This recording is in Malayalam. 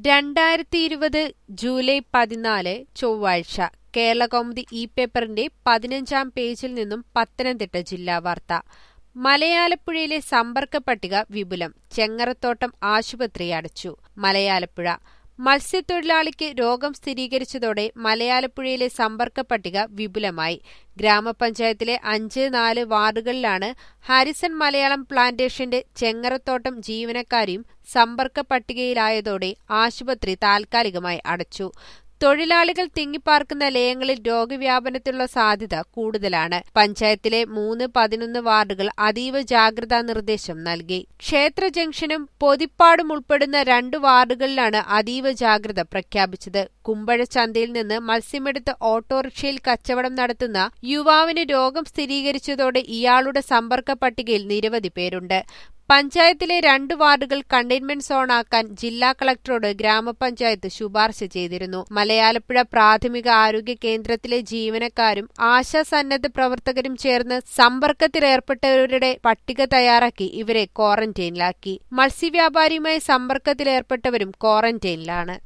രണ്ടായിരത്തി ഇരുപത് ജൂലൈ പതിനാല് ചൊവ്വാഴ്ച കേരളകൗമുദി ഇ പേപ്പറിന്റെ പതിനഞ്ചാം പേജിൽ നിന്നും പത്തനംതിട്ട ജില്ലാ വാർത്ത മലയാലപ്പുഴയിലെ സമ്പർക്ക പട്ടിക വിപുലം ചെങ്ങറത്തോട്ടം ആശുപത്രി അടച്ചു മലയാലപ്പുഴ മത്സ്യത്തൊഴിലാളിക്ക് രോഗം സ്ഥിരീകരിച്ചതോടെ മലയാലപ്പുഴയിലെ സമ്പർക്ക പട്ടിക വിപുലമായി ഗ്രാമപഞ്ചായത്തിലെ അഞ്ച് നാല് വാർഡുകളിലാണ് ഹാരിസൺ മലയാളം പ്ലാന്റേഷന്റെ ചെങ്ങറത്തോട്ടം ജീവനക്കാരിയും സമ്പർക്ക പട്ടികയിലായതോടെ ആശുപത്രി താൽക്കാലികമായി അടച്ചു തൊഴിലാളികൾ തിങ്ങിപ്പാർക്കുന്ന ലയങ്ങളിൽ രോഗവ്യാപനത്തിനുള്ള സാധ്യത കൂടുതലാണ് പഞ്ചായത്തിലെ മൂന്ന് പതിനൊന്ന് വാർഡുകൾ അതീവ ജാഗ്രതാ നിർദ്ദേശം നൽകി ക്ഷേത്ര ജംഗ്ഷനും പൊതിപ്പാടും ഉൾപ്പെടുന്ന രണ്ട് വാർഡുകളിലാണ് അതീവ ജാഗ്രത പ്രഖ്യാപിച്ചത് കുമ്പഴ ചന്തയിൽ നിന്ന് മത്സ്യമെടുത്ത് ഓട്ടോറിക്ഷയിൽ കച്ചവടം നടത്തുന്ന യുവാവിന് രോഗം സ്ഥിരീകരിച്ചതോടെ ഇയാളുടെ സമ്പർക്ക പട്ടികയിൽ നിരവധി പേരുണ്ട് പഞ്ചായത്തിലെ രണ്ട് വാർഡുകൾ കണ്ടെയ്ൻമെന്റ് സോണാക്കാൻ ജില്ലാ കളക്ടറോട് ഗ്രാമപഞ്ചായത്ത് ശുപാർശ ചെയ്തിരുന്നു മലയാലപ്പുഴ പ്രാഥമിക ആരോഗ്യ കേന്ദ്രത്തിലെ ജീവനക്കാരും ആശാ സന്നദ്ധ പ്രവർത്തകരും ചേർന്ന് സമ്പർക്കത്തിലേർപ്പെട്ടവരുടെ പട്ടിക തയ്യാറാക്കി ഇവരെ ക്വാറന്റൈനിലാക്കി മത്സ്യവ്യാപാരിയുമായി സമ്പർക്കത്തിലേർപ്പെട്ടവരും ക്വാറന്റൈനിലാണ്